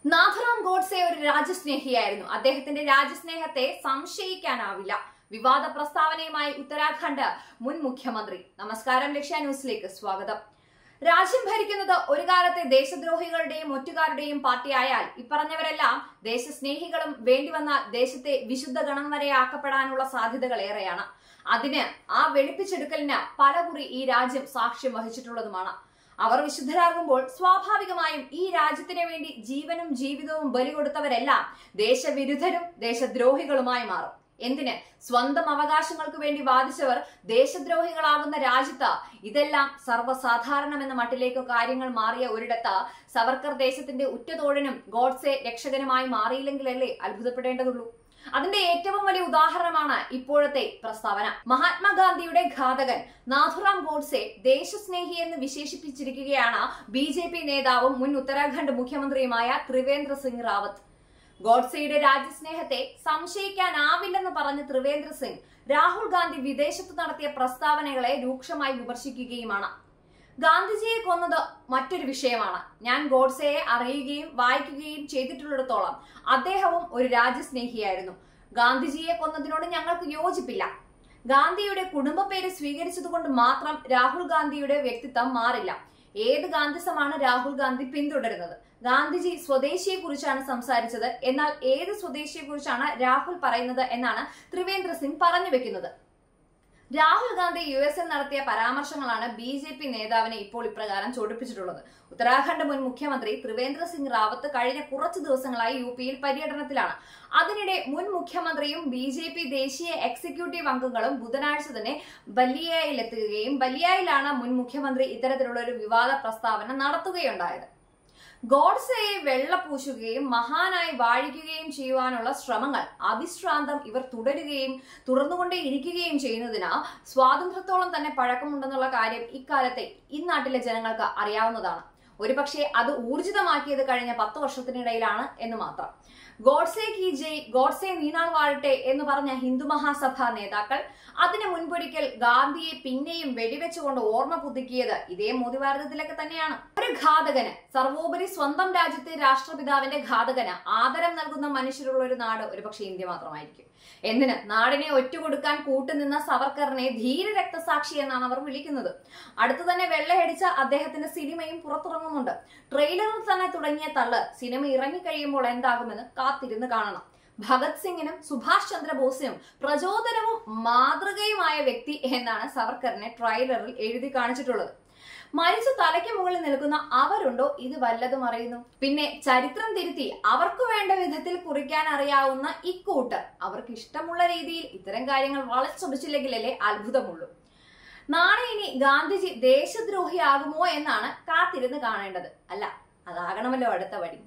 നാഥറാം ഗോഡ്സെ ഒരു രാജ്യസ്നേഹിയായിരുന്നു അദ്ദേഹത്തിന്റെ രാജ്യസ്നേഹത്തെ സംശയിക്കാനാവില്ല വിവാദ പ്രസ്താവനയുമായി ഉത്തരാഖണ്ഡ് മുൻ മുഖ്യമന്ത്രി നമസ്കാരം ലക്ഷ്യ ന്യൂസിലേക്ക് സ്വാഗതം രാജ്യം ഭരിക്കുന്നത് ഒരു കാലത്തെ ദേശദ്രോഹികളുടെയും ഒറ്റുകാരുടെയും പാർട്ടിയായാൽ ഇപ്പറഞ്ഞവരെല്ലാം ദേശസ്നേഹികളും വേണ്ടിവന്ന ദേശത്തെ വിശുദ്ധ ഗണം വരെ ആക്കപ്പെടാനുള്ള സാധ്യതകൾ ഏറെയാണ് അതിന് ആ വെളുപ്പിച്ചെടുക്കലിന് പലകുറി ഈ രാജ്യം സാക്ഷ്യം വഹിച്ചിട്ടുള്ളതുമാണ് അവർ വിശുദ്ധരാകുമ്പോൾ സ്വാഭാവികമായും ഈ രാജ്യത്തിന് വേണ്ടി ജീവനും ജീവിതവും ബലി കൊടുത്തവരെല്ലാം ദേശവിരുദ്ധരും ദേശദ്രോഹികളുമായി മാറും എന്തിന് സ്വന്തം അവകാശങ്ങൾക്ക് വേണ്ടി വാദിച്ചവർ ദേശദ്രോഹികളാകുന്ന രാജ്യത്ത് ഇതെല്ലാം സർവ്വസാധാരണമെന്ന മട്ടിലേക്ക് കാര്യങ്ങൾ മാറിയ ഒരിടത്ത് സവർക്കർ ദേശത്തിന്റെ ഉറ്റതോഴനും ഗോഡ്സെ രക്ഷകനുമായി മാറിയില്ലെങ്കിലല്ലേ അത്ഭുതപ്പെടേണ്ടതുള്ളൂ അതിന്റെ ഏറ്റവും വലിയ ഉദാഹരണമാണ് ഇപ്പോഴത്തെ പ്രസ്താവന മഹാത്മാഗാന്ധിയുടെ ഘാതകൻ നാഥുറാം ഗോഡ്സെ ദേശസ്നേഹി എന്ന് വിശേഷിപ്പിച്ചിരിക്കുകയാണ് ബി ജെ പി നേതാവും മുൻ ഉത്തരാഖണ്ഡ് മുഖ്യമന്ത്രിയുമായ ത്രിവേന്ദ്ര സിംഗ് റാവത്ത് ഗോഡ്സെയുടെ രാജ്യസ്നേഹത്തെ സംശയിക്കാനാവില്ലെന്ന് പറഞ്ഞ ത്രിവേന്ദ്ര സിംഗ് രാഹുൽ ഗാന്ധി വിദേശത്ത് നടത്തിയ പ്രസ്താവനകളെ രൂക്ഷമായി വിമർശിക്കുകയുമാണ് ഗാന്ധിജിയെ കൊന്നത് മറ്റൊരു വിഷയമാണ് ഞാൻ ഗോഡ്സെയെ അറിയുകയും വായിക്കുകയും ചെയ്തിട്ടുള്ളിടത്തോളം അദ്ദേഹവും ഒരു രാജ്യസ്നേഹിയായിരുന്നു ഗാന്ധിജിയെ കൊന്നതിനോട് ഞങ്ങൾക്ക് യോജിപ്പില്ല ഗാന്ധിയുടെ കുടുംബ പേര് സ്വീകരിച്ചതുകൊണ്ട് മാത്രം രാഹുൽ ഗാന്ധിയുടെ വ്യക്തിത്വം മാറില്ല ഏത് ഗാന്ധിസമാണ് രാഹുൽ ഗാന്ധി പിന്തുടരുന്നത് ഗാന്ധിജി സ്വദേശിയെ കുറിച്ചാണ് സംസാരിച്ചത് എന്നാൽ ഏത് സ്വദേശിയെ കുറിച്ചാണ് രാഹുൽ പറയുന്നത് എന്നാണ് ത്രിവേന്ദ്ര സിംഗ് പറഞ്ഞു വെക്കുന്നത് രാഹുൽ ഗാന്ധി യു എസ് എൽ നടത്തിയ പരാമർശങ്ങളാണ് ബി ജെ പി നേതാവിനെ ഇപ്പോൾ ഇപ്രകാരം ചോടിപ്പിച്ചിട്ടുള്ളത് ഉത്തരാഖണ്ഡ് മുൻ മുഖ്യമന്ത്രി ത്രിവേന്ദ്ര സിംഗ് റാവത്ത് കഴിഞ്ഞ കുറച്ചു ദിവസങ്ങളായി യു പിയിൽ പര്യടനത്തിലാണ് അതിനിടെ മുൻ മുഖ്യമന്ത്രിയും ബി ജെ പി ദേശീയ എക്സിക്യൂട്ടീവ് അംഗങ്ങളും ബുധനാഴ്ച തന്നെ ബല്ലിയയിലെത്തുകയും ബല്ലിയയിലാണ് മുൻ മുഖ്യമന്ത്രി ഇത്തരത്തിലുള്ള ഒരു വിവാദ പ്രസ്താവന നടത്തുകയുണ്ടായത് ഗോഡ്സയെ വെള്ളപൂശുകയും മഹാനായി വാഴിക്കുകയും ചെയ്യുവാനുള്ള ശ്രമങ്ങൾ അവിശ്രാന്തം ഇവർ തുടരുകയും തുടർന്നുകൊണ്ടേ ഇരിക്കുകയും ചെയ്യുന്നതിന് സ്വാതന്ത്ര്യത്തോളം തന്നെ പഴക്കമുണ്ടെന്നുള്ള കാര്യം ഇക്കാലത്തെ ഇന്നാട്ടിലെ ജനങ്ങൾക്ക് അറിയാവുന്നതാണ് ഒരുപക്ഷെ അത് ഊർജിതമാക്കിയത് കഴിഞ്ഞ പത്ത് വർഷത്തിനിടയിലാണ് എന്ന് മാത്രം ഗോഡ്സെ കി ജയ് ഗോഡ്സെ നീണാൾ വാഴട്ടെ എന്ന് പറഞ്ഞ ഹിന്ദു മഹാസഭ നേതാക്കൾ അതിന് മുൻപൊരിക്കൽ ഗാന്ധിയെ പിന്നെയും വെടിവെച്ചുകൊണ്ട് ഓർമ്മ പുതുക്കിയത് ഇതേ മോദി ഭാരതത്തിലൊക്കെ തന്നെയാണ് ഒരു ഘാതകന് സർവോപരി സ്വന്തം രാജ്യത്തെ രാഷ്ട്രപിതാവിന്റെ ഘാതകന് ആദരം നൽകുന്ന മനുഷ്യരുള്ള ഒരു നാട് ഒരുപക്ഷെ ഇന്ത്യ മാത്രമായിരിക്കും എന്തിന് നാടിനെ ഒറ്റുകൊടുക്കാൻ കൂട്ടുനിന്ന സവർക്കറിനെ ധീര രക്തസാക്ഷി എന്നാണ് അവർ വിളിക്കുന്നത് അടുത്തു തന്നെ വെള്ളയടിച്ച അദ്ദേഹത്തിന്റെ സിനിമയും പുറത്തിറങ്ങുന്നുണ്ട് ട്രെയിലറിൽ തന്നെ തുടങ്ങിയ തള്ള് സിനിമ ഇറങ്ങിക്കഴിയുമ്പോൾ എന്താകുമെന്ന് കാത്തിരുന്ന് കാണണം ഭഗത് സിംഗിനും സുഭാഷ് ചന്ദ്രബോസിനും പ്രചോദനവും മാതൃകയുമായ വ്യക്തി എന്നാണ് സവർക്കറിനെ ട്രെയിലറിൽ എഴുതി കാണിച്ചിട്ടുള്ളത് മരിച്ച തലയ്ക്ക് മുകളിൽ നിൽക്കുന്ന അവരുണ്ടോ ഇത് വല്ലതും അറിയുന്നു പിന്നെ ചരിത്രം തിരുത്തി അവർക്ക് വേണ്ട വിധത്തിൽ കുറിക്കാൻ അറിയാവുന്ന ഇക്കൂട്ടർ അവർക്ക് ഇഷ്ടമുള്ള രീതിയിൽ ഇത്തരം കാര്യങ്ങൾ വളച്ചൊടിച്ചില്ലെങ്കിലല്ലേ അത്ഭുതമുള്ളൂ നാളെ ഇനി ഗാന്ധിജി ദേശദ്രോഹിയാകുമോ എന്നാണ് കാത്തിരുന്ന് കാണേണ്ടത് അല്ല അതാകണമല്ലോ അടുത്ത വഴി